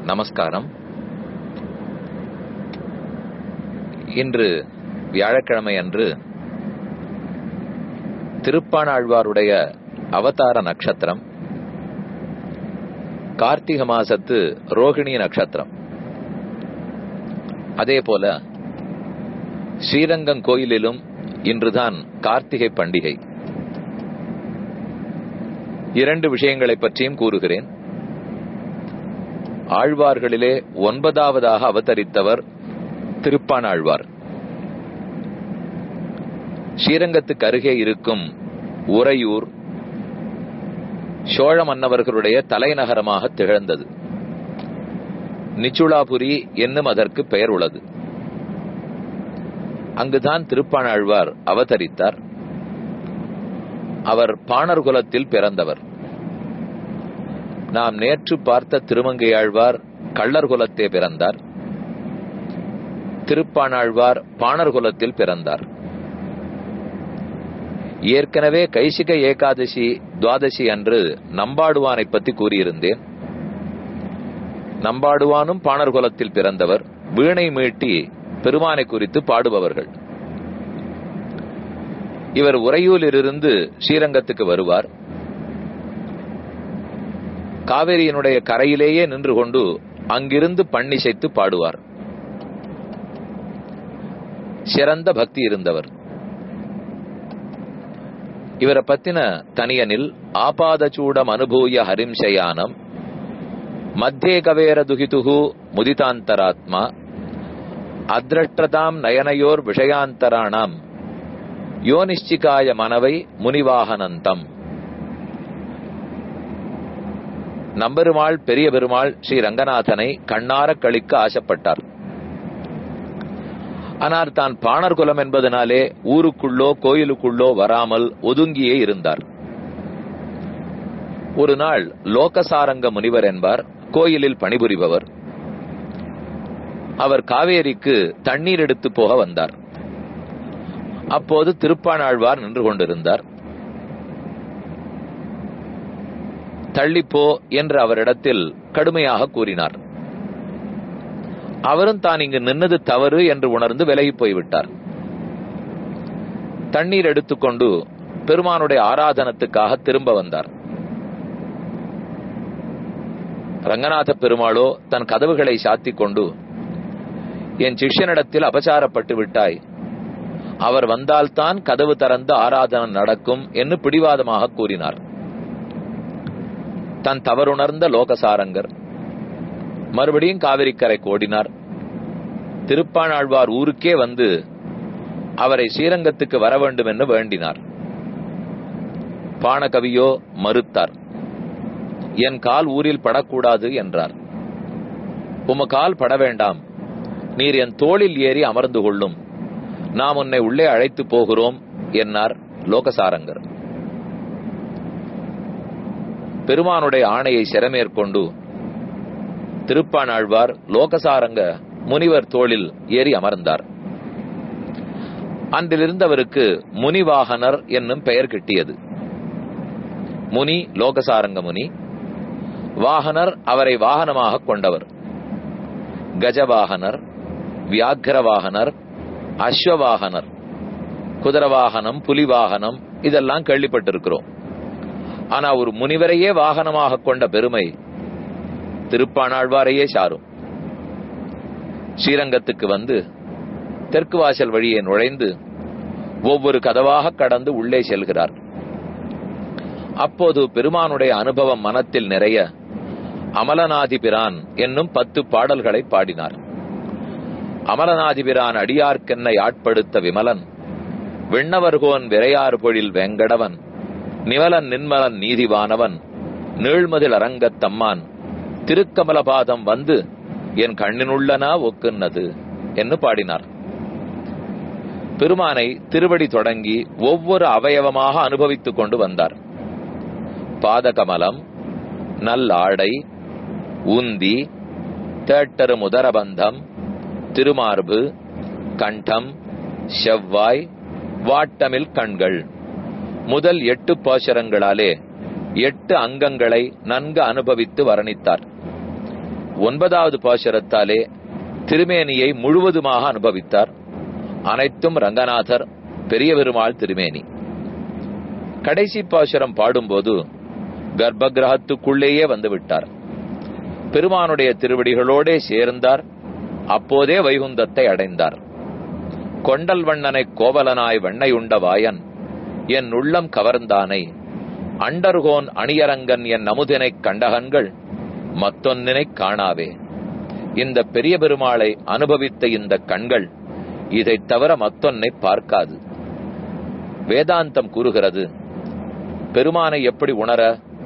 நமஸ்காரம் இன்று வியாழக்கிழமை அன்று திருப்பாணாழ்வாருடைய அவதார நட்சத்திரம் கார்த்திகை மாசத்து ரோகிணி நட்சத்திரம் அதே போல ஸ்ரீரங்கம் கோயிலிலும் இன்றுதான் கார்த்திகை பண்டிகை இரண்டு விஷயங்களை பற்றியும் கூறுகிறேன் ஆழ்வார்களிலே ஒன்பதாவதாக அவதரித்தவர் திருப்பானாழ்வார் ஸ்ரீரங்கத்துக்கு அருகே இருக்கும் உறையூர் சோழ மன்னவர்களுடைய தலைநகரமாக திகழ்ந்தது நிச்சுளாபுரி என்னும் அதற்கு பெயர் உள்ளது அங்குதான் திருப்பானாழ்வார் அவதரித்தார் அவர் பாணர் குலத்தில் பிறந்தவர் நாம் நேற்று பார்த்த திருமங்கையாழ்வார் கள்ளர் குலத்தே பிறந்தார் திருப்பானாழ்வார் பாணர் குலத்தில் பிறந்தார் ஏற்கனவே கைசிக ஏகாதசி துவாதசி அன்று நம்பாடுவானை பற்றி கூறியிருந்தேன் நம்பாடுவானும் பாணர் குலத்தில் பிறந்தவர் வீணை மீட்டி பெருமானை குறித்து பாடுபவர்கள் இவர் உறையூரிலிருந்து ஸ்ரீரங்கத்துக்கு வருவார் காவிரியினுடைய கரையிலேயே நின்று கொண்டு அங்கிருந்து பண்ணிசைத்து பாடுவார் சிறந்த பக்தி இருந்தவர் இவரை பத்தின தனியனில் ஆபாதச்சூடம் அனுபூய ஹரிம்சயானம் மத்தியே கவேர துகிதுகு முதிதாந்தராத்மா அத்ரஷ்டதாம் நயனயோர் விஷயாந்தராணாம் யோனிஷ்டிகாய மனவை முனிவாகனந்தம் நம்பெருமாள் பெரிய பெருமாள் ஸ்ரீ ரங்கநாதனை கண்ணார கழிக்க ஆசைப்பட்டார் ஆனால் தான் பாணர் குலம் என்பதனாலே ஊருக்குள்ளோ கோயிலுக்குள்ளோ வராமல் ஒதுங்கியே இருந்தார் ஒரு நாள் லோகசாரங்க முனிவர் என்பார் கோயிலில் பணிபுரிபவர் அவர் காவேரிக்கு தண்ணீர் எடுத்து போக வந்தார் அப்போது திருப்பானாழ்வார் நின்று கொண்டிருந்தார் தள்ளிப்போ என்று அவரிடத்தில் கடுமையாக கூறினார் அவரும் தான் இங்கு நின்னது தவறு என்று உணர்ந்து விலகி போய்விட்டார் தண்ணீர் எடுத்துக்கொண்டு பெருமானுடைய ஆராதனத்துக்காக திரும்ப வந்தார் ரங்கநாத பெருமாளோ தன் கதவுகளை சாத்திக் கொண்டு என் சிஷ்யனிடத்தில் அபசாரப்பட்டு விட்டாய் அவர் வந்தால்தான் கதவு திறந்து ஆராதனம் நடக்கும் என்று பிடிவாதமாக கூறினார் தன் தவறுணர்ந்த லோகசாரங்கர் மறுபடியும் காவிரிக்கரை கோடினார் திருப்பாணாழ்வார் ஊருக்கே வந்து அவரை ஸ்ரீரங்கத்துக்கு வர வேண்டும் என்று வேண்டினார் பாணகவியோ மறுத்தார் என் கால் ஊரில் படக்கூடாது என்றார் உம கால் பட வேண்டாம் நீர் என் தோளில் ஏறி அமர்ந்து கொள்ளும் நாம் உன்னை உள்ளே அழைத்து போகிறோம் என்னார் லோகசாரங்கர் பெருமானுடைய ஆணையை சிறமேற்கொண்டு திருப்பானாழ்வார் லோகசாரங்க முனிவர் தோளில் ஏறி அமர்ந்தார் அன்றிலிருந்து அவருக்கு முனிவாகனர் என்னும் பெயர் கிட்டியது முனி லோகசாரங்க முனி வாகனர் அவரை வாகனமாக கொண்டவர் கஜவாகனர் வியாக்கிரவாகனர் அஸ்வவாகனர் குதிரவாகனம் புலிவாகனம் இதெல்லாம் கேள்விப்பட்டிருக்கிறோம் ஆனா ஒரு முனிவரையே வாகனமாக கொண்ட பெருமை திருப்பானாழ்வாரையே சாரும் ஸ்ரீரங்கத்துக்கு வந்து தெற்கு வாசல் வழியே நுழைந்து ஒவ்வொரு கதவாக கடந்து உள்ளே செல்கிறார் அப்போது பெருமானுடைய அனுபவம் மனத்தில் நிறைய அமலநாதிபிரான் என்னும் பத்து பாடல்களை பாடினார் அமலநாதிபிரான் அடியார்க்கென்னை ஆட்படுத்த விமலன் விண்ணவர்கோன் விரையார் பொழில் வெங்கடவன் நிவலன் நின்மலன் நீதிவானவன் நீழ்மதில் அரங்கத்தம்மான் திருக்கமலபாதம் வந்து என் கண்ணினுள்ளனா ஒக்குன்னது என்று பாடினார் பெருமானை திருவடி தொடங்கி ஒவ்வொரு அவயவமாக அனுபவித்துக் கொண்டு வந்தார் பாதகமலம் நல்லாடை உந்தி தேட்டரு முதரபந்தம் திருமார்பு கண்டம் செவ்வாய் வாட்டமில் கண்கள் முதல் எட்டு பாசரங்களாலே எட்டு அங்கங்களை நன்கு அனுபவித்து வர்ணித்தார் ஒன்பதாவது பாசுரத்தாலே திருமேனியை முழுவதுமாக அனுபவித்தார் அனைத்தும் ரங்கநாதர் பெரிய பெருமாள் திருமேனி கடைசி பாசுரம் பாடும்போது கர்ப்ப கிரகத்துக்குள்ளேயே வந்து விட்டார் பெருமானுடைய திருவடிகளோடே சேர்ந்தார் அப்போதே வைகுந்தத்தை அடைந்தார் கொண்டல் வண்ணனை கோவலனாய் வெண்ணையுண்ட வாயன் என் உள்ளம் கவர்ந்தானை அண்டர்கோன் அணியரங்கன் என் அமுதினைக் கண்டகன்கள் மத்தொன்னினை காணாவே இந்த பெரிய பெருமாளை அனுபவித்த இந்த கண்கள் இதைத் தவிர மத்தொன்னை பார்க்காது வேதாந்தம் கூறுகிறது பெருமானை எப்படி உணர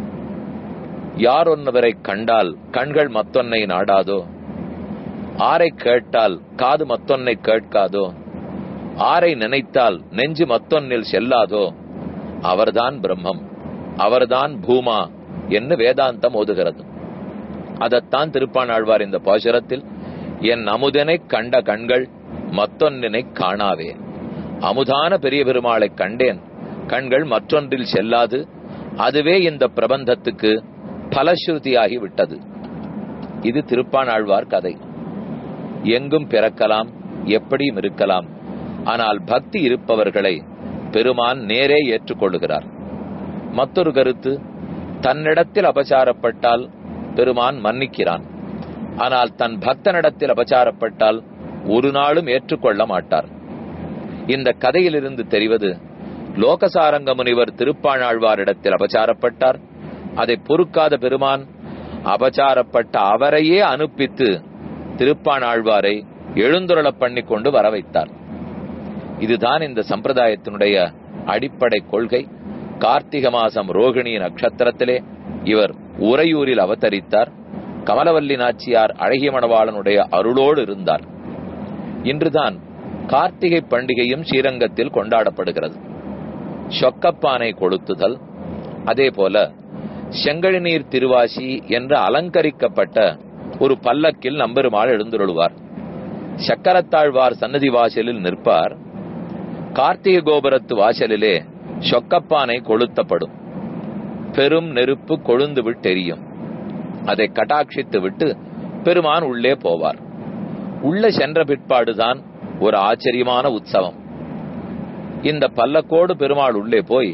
யார் ஒன்னவரை கண்டால் கண்கள் மத்தொன்னை நாடாதோ ஆரை கேட்டால் காது மத்தொன்னை கேட்காதோ ஆரை நினைத்தால் நெஞ்சு மத்தொன்னில் செல்லாதோ அவர்தான் பிரம்மம் அவர்தான் பூமா என்று வேதாந்தம் ஓதுகிறது அதத்தான் திருப்பாணாழ்வார் இந்த பாசுரத்தில் என் அமுதனை கண்ட கண்கள் மத்தொன்னினை காணாவே அமுதான பெரிய பெருமாளை கண்டேன் கண்கள் மற்றொன்றில் செல்லாது அதுவே இந்த பிரபந்தத்துக்கு பலஸ்ருதியாகி விட்டது இது திருப்பாணாழ்வார் கதை எங்கும் பிறக்கலாம் எப்படியும் இருக்கலாம் ஆனால் பக்தி இருப்பவர்களை பெருமான் நேரே ஏற்றுக்கொள்ளுகிறார் மற்றொரு கருத்து தன்னிடத்தில் அபச்சாரப்பட்டால் பெருமான் மன்னிக்கிறான் ஆனால் தன் பக்தனிடத்தில் அபச்சாரப்பட்டால் ஒரு நாளும் ஏற்றுக்கொள்ள மாட்டார் இந்த கதையிலிருந்து தெரிவது லோகசாரங்க முனிவர் திருப்பாணாழ்வாரிடத்தில் அபச்சாரப்பட்டார் அதை பொறுக்காத பெருமான் அபச்சாரப்பட்ட அவரையே அனுப்பித்து திருப்பாணாழ்வாரை எழுந்துருளப் பண்ணி கொண்டு வர வைத்தார் இதுதான் இந்த சம்பிரதாயத்தினுடைய அடிப்படை கொள்கை கார்த்திக மாசம் ரோகிணி நட்சத்திரத்திலே இவர் உறையூரில் அவதரித்தார் கமலவல்லி நாச்சியார் அழகிய மணவாளனுடைய அருளோடு இருந்தார் இன்றுதான் கார்த்திகை பண்டிகையும் ஸ்ரீரங்கத்தில் கொண்டாடப்படுகிறது சொக்கப்பானை கொளுத்துதல் அதே போல செங்கழிநீர் திருவாசி என்று அலங்கரிக்கப்பட்ட ஒரு பல்லக்கில் நம்பெருமாள் எழுந்துருளுவார் சக்கரத்தாழ்வார் சன்னதி வாசலில் நிற்பார் கார்த்திகை கோபுரத்து வாசலிலே சொக்கப்பானை கொளுத்தப்படும் பெரும் நெருப்பு கொழுந்து விட்டெரியும் அதை கட்டாட்சித்து விட்டு பெருமான் உள்ளே போவார் உள்ள சென்ற பிற்பாடுதான் ஒரு ஆச்சரியமான உற்சவம் இந்த பல்லக்கோடு பெருமாள் உள்ளே போய்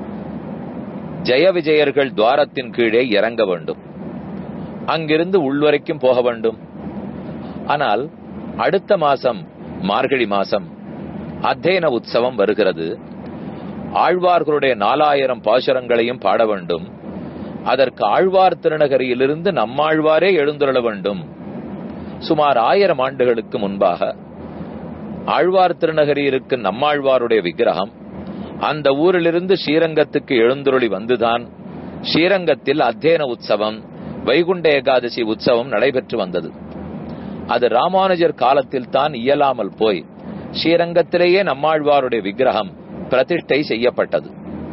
ஜெய விஜயர்கள் துவாரத்தின் கீழே இறங்க வேண்டும் அங்கிருந்து உள்வரைக்கும் போக வேண்டும் ஆனால் அடுத்த மாசம் மார்கழி மாசம் அத்தியன உற்சவம் வருகிறது ஆழ்வார்களுடைய நாலாயிரம் பாசுரங்களையும் பாட வேண்டும் அதற்கு ஆழ்வார் திருநகரியிலிருந்து நம்மாழ்வாரே எழுந்துள்ள வேண்டும் சுமார் ஆயிரம் ஆண்டுகளுக்கு முன்பாக ஆழ்வார் திருநகரியிருக்கு நம்மாழ்வாருடைய விக்கிரகம் அந்த ஊரிலிருந்து ஸ்ரீரங்கத்துக்கு எழுந்துருளி வந்துதான் ஸ்ரீரங்கத்தில் அத்தியன உற்சவம் வைகுண்ட ஏகாதசி உற்சவம் நடைபெற்று வந்தது அது ராமானுஜர் காலத்தில் தான் இயலாமல் போய் ஸ்ரீரங்கத்திலேயே நம்மாழ்வாருடைய விக்கிரகம் பிரதிஷ்டை செய்யப்பட்டது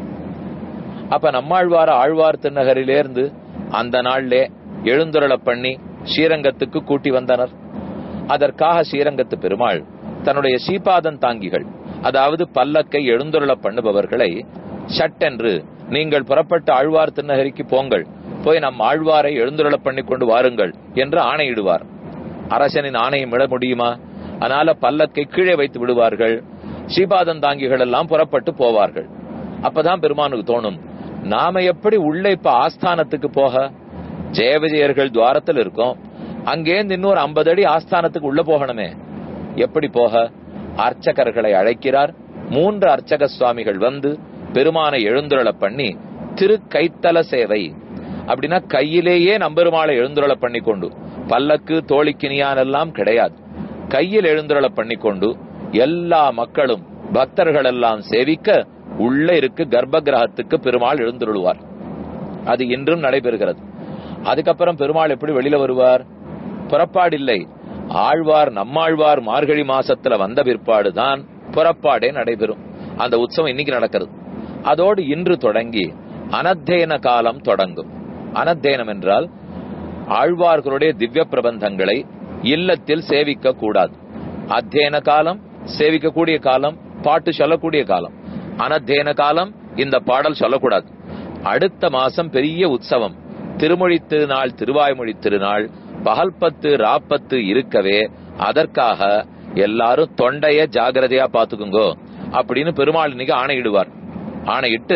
அப்ப நம்மாழ்வார ஆழ்வார் திருநகரிலிருந்து அந்த நாள்லே எழுந்துருள பண்ணி ஸ்ரீரங்கத்துக்கு கூட்டி வந்தனர் அதற்காக ஸ்ரீரங்கத்து பெருமாள் தன்னுடைய சீபாதன் தாங்கிகள் அதாவது பல்லக்கை எழுந்துருள பண்ணுபவர்களை சட்டென்று நீங்கள் புறப்பட்ட ஆழ்வார் திருநகரிக்கு போங்கள் போய் நம் ஆழ்வாரை எழுந்துருள பண்ணி கொண்டு வாருங்கள் என்று ஆணையிடுவார் அரசனின் ஆணையம் விட முடியுமா அதனால பல்லக்கை கீழே வைத்து விடுவார்கள் ஸ்ரீபாதன் தாங்கிகள் எல்லாம் புறப்பட்டு போவார்கள் அப்பதான் பெருமானுக்கு தோணும் நாம எப்படி உள்ள இப்ப ஆஸ்தானத்துக்கு போக ஜெய விஜயர்கள் துவாரத்தில் இருக்கோம் அங்கேருந்து இன்னொரு ஐம்பது அடி ஆஸ்தானத்துக்கு உள்ள போகணுமே எப்படி போக அர்ச்சகர்களை அழைக்கிறார் மூன்று அர்ச்சக சுவாமிகள் வந்து பெருமானை எழுந்துருள பண்ணி திரு கைத்தல சேவை அப்படின்னா கையிலேயே நம்பெருமாளை எழுந்துருள பண்ணி கொண்டு பல்லக்கு தோழிக்கினியான் எல்லாம் கிடையாது கையில் எழுந்துருள பண்ணி கொண்டு எல்லா மக்களும் பக்தர்கள் எல்லாம் சேவிக்க உள்ள இருக்கு கர்ப்ப கிரகத்துக்கு பெருமாள் எழுந்துருளுவார் அது இன்றும் நடைபெறுகிறது அதுக்கப்புறம் பெருமாள் எப்படி வெளியில வருவார் புறப்பாடில்லை ஆழ்வார் நம்மாழ்வார் மார்கழி மாசத்துல வந்த பிற்பாடுதான் புறப்பாடே நடைபெறும் அந்த உற்சவம் இன்னைக்கு நடக்கிறது அதோடு இன்று தொடங்கி அனத்தேன காலம் தொடங்கும் அனத்தேனம் என்றால் ஆழ்வார்களுடைய திவ்ய பிரபந்தங்களை இல்லத்தில் சேவிக்க கூடாது அத்தியன காலம் சேவிக்கக்கூடிய காலம் பாட்டு சொல்லக்கூடிய காலம் அனத்தேன காலம் இந்த பாடல் சொல்லக்கூடாது அடுத்த மாசம் பெரிய உற்சவம் திருமொழி திருநாள் திருவாய்மொழி திருநாள் பகல் பத்து ராப்பத்து இருக்கவே அதற்காக எல்லாரும் தொண்டைய ஜாகிரதையா பாத்துக்குங்கோ அப்படின்னு பெருமாள் இன்னைக்கு ஆணையிடுவார் ஆணையிட்டு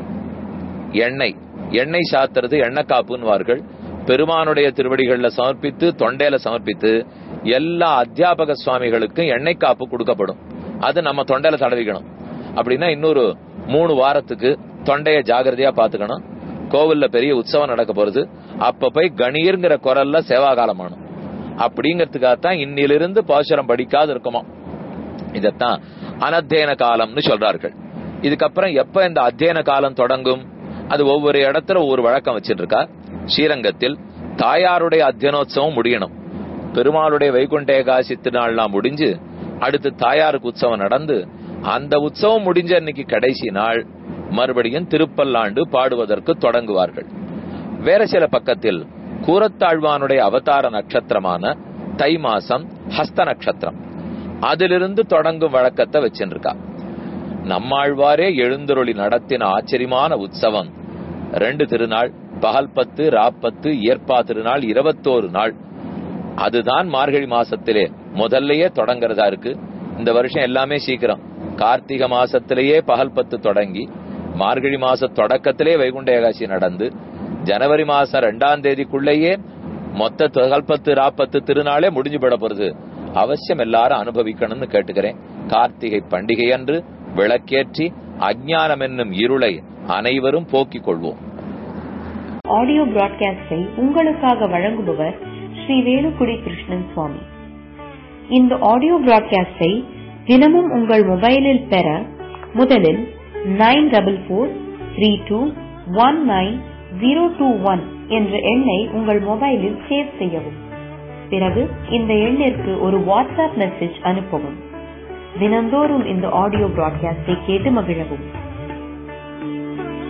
எண்ணெய் எண்ணெய் சாத்துறது எண்ணெய் காப்புன்னுவார்கள் பெருமானுடைய திருவடிகள்ல சமர்ப்பித்து தொண்டையில சமர்ப்பித்து எல்லா அத்தியாபக சுவாமிகளுக்கும் எண்ணெய் காப்பு கொடுக்கப்படும் அது நம்ம தொண்டையில தடவிக்கணும் அப்படின்னா இன்னொரு மூணு வாரத்துக்கு தொண்டைய ஜாகிரதையா பாத்துக்கணும் கோவில்ல பெரிய உற்சவம் நடக்க போறது அப்ப போய் கணீர்ங்கிற குரல்ல சேவாகாலமானும் அப்படிங்கறதுக்காகத்தான் இன்னிலிருந்து பாசுரம் படிக்காது இருக்குமா இதத்தான் அனத்தியன காலம்னு சொல்றார்கள் இதுக்கப்புறம் எப்ப இந்த அத்தியன காலம் தொடங்கும் அது ஒவ்வொரு இடத்துல ஒவ்வொரு வழக்கம் வச்சிட்டு இருக்கா ஸ்ரீரங்கத்தில் தாயாருடைய அத்தியனோத்சவம் முடியணும் பெருமாளுடைய வைகுண்ட ஏகாசி திருநாள்லாம் முடிஞ்சு அடுத்து தாயாருக்கு உற்சவம் நடந்து அந்த உற்சவம் முடிஞ்ச அன்னைக்கு கடைசி நாள் மறுபடியும் திருப்பல்லாண்டு பாடுவதற்கு தொடங்குவார்கள் வேற சில பக்கத்தில் கூரத்தாழ்வானுடைய அவதார நட்சத்திரமான தை மாசம் ஹஸ்த நட்சத்திரம் அதிலிருந்து தொடங்கும் வழக்கத்தை வச்சிருக்கா நம்மாழ்வாரே எழுந்தருளி நடத்தின ஆச்சரியமான உற்சவம் ரெண்டு திருநாள் பகல் பத்து ராப்பத்து ஏற்பா திருநாள் இருபத்தோரு நாள் அதுதான் மார்கழி மாசத்திலே முதல்லயே தொடங்குறதா இருக்கு இந்த வருஷம் எல்லாமே சீக்கிரம் கார்த்திகை மாசத்திலேயே பகல் பத்து தொடங்கி மார்கழி மாச தொடக்கத்திலே வைகுண்ட ஏகாசி நடந்து ஜனவரி மாசம் ரெண்டாம் தேதிக்குள்ளேயே மொத்த பகல்பத்து ராப்பத்து திருநாளே முடிஞ்சு விட போறது அவசியம் எல்லாரும் அனுபவிக்கணும்னு கேட்டுக்கிறேன் கார்த்திகை பண்டிகை அன்று விளக்கேற்றி அஜ்ஞானம் என்னும் இருளை அனைவரும் போக்கிக் கொள்வோம் ஆடியோ பிராட்காஸ்டை உங்களுக்காக வழங்குபவர் ஸ்ரீ வேலுக்குடி கிருஷ்ணன் சுவாமி இந்த ஆடியோ பிராட்காஸ்டை தினமும் உங்கள் மொபைலில் பெற முதலில் nine double four three two one nine zero two one என்ற எண்ணை உங்கள் மொபைலில் சேவ் செய்யவும் பிறகு இந்த எண்ணிற்கு ஒரு வாட்ஸ்அப் மெசேஜ் அனுப்பவும் தினந்தோறும் இந்த ஆடியோ பிராட்காஸ்டை கேட்டு மகிழவும்